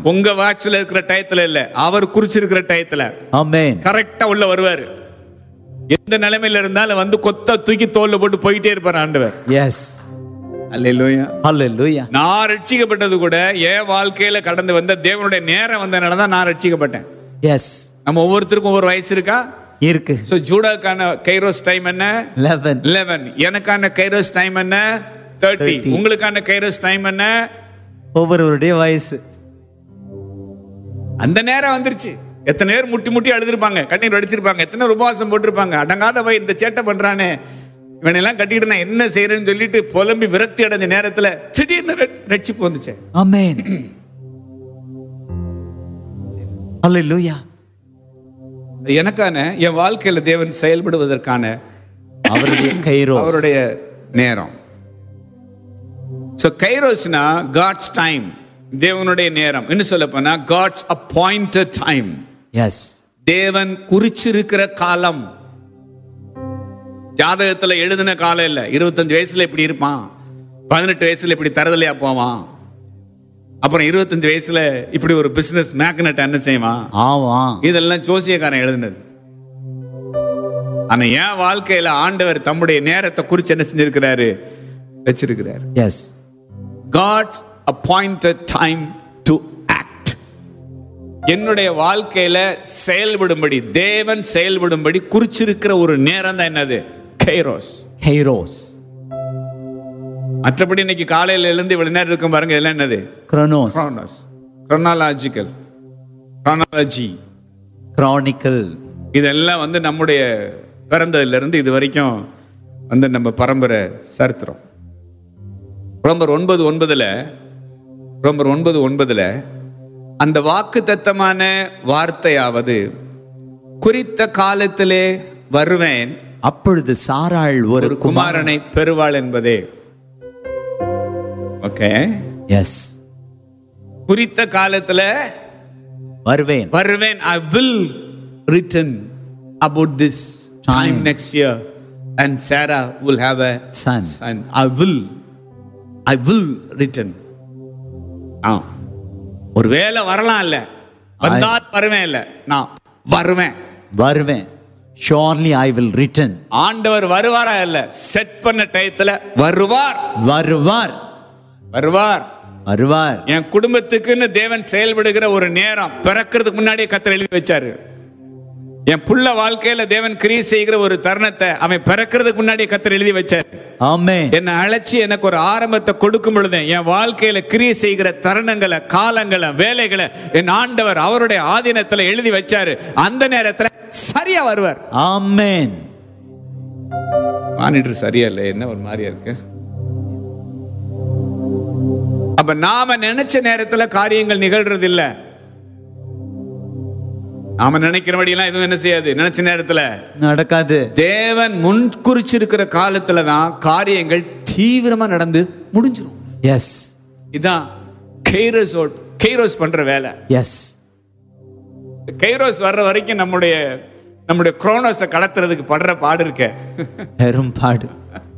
உங்க வாட்ச்ல இருக்கிற டயத்துல இல்ல அவர் குறிச்சிருக்கிற டயத்துல Amen. கரெக்டா உள்ள வருவாரு எந்த நிலைமையில இருந்தாலும் வந்து கொத்த தூக்கி தோல்ல போட்டு போயிட்டே இருப்பார் ஆண்டவர் Yes. அல்லேலூயா Hallelujah. நான் ரட்சிக்கப்பட்டது கூட என் வாழ்க்கையில கடந்து வந்த தேவனுடைய நேரம் வந்தனால தான் நான் ரட்சிக்கப்பட்டேன் Yes. நம்ம ஒவ்வொருத்தருக்கும் ஒவ்வொரு வயசு இருக்கா இருக்கு சோ ஜூடாக்கான கைரோஸ் டைம் என்ன 11 11 எனக்கான கைரோஸ் டைம் என்ன 30 30. உங்களுக்கான கைரோஸ் டைம் என்ன ஒவ்வொருவருடைய வயசு அந்த நேரம் வந்துருச்சு எத்தனை பேர் முட்டி முட்டி அழுதுருப்பாங்க கண்ணீர் வடிச்சிருப்பாங்க எத்தனை பேர் உபவாசம் போட்டிருப்பாங்க அடங்காத போய் இந்த சேட்டை பண்றானே இவனெல்லாம் கட்டிட்டு நான் என்ன செய்யறேன்னு சொல்லிட்டு புலம்பி விரக்தி அடைஞ்ச நேரத்துல திடீர்னு ரெ- ரட்சிப்பு வந்துச்சு Amen. Hallelujah. எனக்கான என் வாழ்க்கையில தேவன் செயல்படுவதற்கான அவருடைய கைரோ அவருடைய நேரம் ஸோ கைரோஸ்னா காட்ஸ் டைம் தேவனுடைய நேரம் இன்னும் சொல்ல போனா காட்ஸ் அப்பாயிண்டட் டைம் எஸ் தேவன் குறிச்சிருக்கிற காலம் ஜாதகத்துல எழுதின காலம் இல்ல இருபத்தஞ்சு வயசுல இப்படி இருப்பான் பதினெட்டு வயசுல இப்படி தரதலையா போவான் அப்புறம் இருபத்தஞ்சு வயசுல இப்படி ஒரு பிசினஸ் மேக்னட் என்ன செய்வான் ஆமா இதெல்லாம் ஜோசியக்காரன் எழுதினது ஆனா என் வாழ்க்கையில ஆண்டவர் தம்முடைய நேரத்தை குறிச்சு என்ன செஞ்சிருக்கிறாரு வச்சிருக்கிறாரு yes God's appointed time to act என்னுடைய வாழ்க்கையில செயல்படும்படி தேவன் செயல்படும்படி குறிச்சிருக்கிற ஒரு நேரம் தான் என்னது கைரோஸ் கைரோஸ் மற்றபடி இன்னைக்கு காலையில எழுந்து இவ்வளவு நேரம் இருக்கும் பாருங்க இதெல்லாம் என்னது குரோனோஸ் chronos chronological chronology கிரானிக்கல் இதெல்லாம் வந்து நம்முடைய பிறந்ததுல இருந்து இது வரைக்கும் வந்து நம்ம பரம்பரை சரித்திரம் ரோமர் ஒன்பது ஒன்பதுல ரோமர் ஒன்பது ஒன்பதுல அந்த வாக்கு தத்தமான வார்த்தையாவது குறித்த காலத்திலே வருவேன் அப்பொழுது சாராள் ஒரு ஒரு குமாரனை பெறுவாள் என்பதே ஓகே எஸ் குறித்த காலத்துல வருவேன் வருவேன் I will return about this time next year and Sarah will have a Son. Son I will I will return ah ஒருவேளை வரலாம் இல்ல வந்தால் வருவேன் இல்ல நான் வருவேன் வருவேன் ஷோர்லி ஐ வில் ரிட்டன் ஆண்டவர் வருவாரா இல்ல செட் பண்ண டயத்துல வருவார் வருவார் வருவார் வருவார் என் குடும்பத்துக்குன்னு தேவன் செயல்படுகிற ஒரு நேரம் பிறக்கிறதுக்கு முன்னாடியே கத்தர் எழுதி வச்சாரு என் புள்ள வாழ்க்கையில தேவன் கிரியை செய்கிற ஒரு தருணத்தை அவன் பிறக்கிறதுக்கு முன்னாடியே கத்தர் எழுதி வச்சார் ஆமென் என்னை அழைச்சி எனக்கு ஒரு ஆரம்பத்தை கொடுக்கும் பொழுது என் வாழ்க்கையில கிரியை செய்கிற தருணங்களை காலங்களை வேலைகளை என் ஆண்டவர் அவருடைய ஆதீனத்துல எழுதி வச்சாரு அந்த நேரத்துல சரியா வருவார் ஆமென் மானிட்டர் சரியா இல்லை என்ன ஒரு மாதிரியா இருக்கு அப்ப நாம நினைச்ச நேரத்துல காரியங்கள் நிகழ்றது இல்ல நாம நினைக்கிறபடியெல்லாம் எதுவும் என்ன செய்யாது நினைச்ச நேரத்துல நடக்காது தேவன் முன் குறிச்சிருக்கிற காலத்துல தான் காரியங்கள் தீவிரமா நடந்து முடிஞ்சிடும் எஸ் இதான் கைரோஸ் கைரோஸ் பண்ற வேலை எஸ் கைரோஸ் வர்ற வரைக்கும் நம்முடைய நம்முடைய குரோனோஸை கடத்துறதுக்கு படுற பாடு இருக்க பெரும் பாடு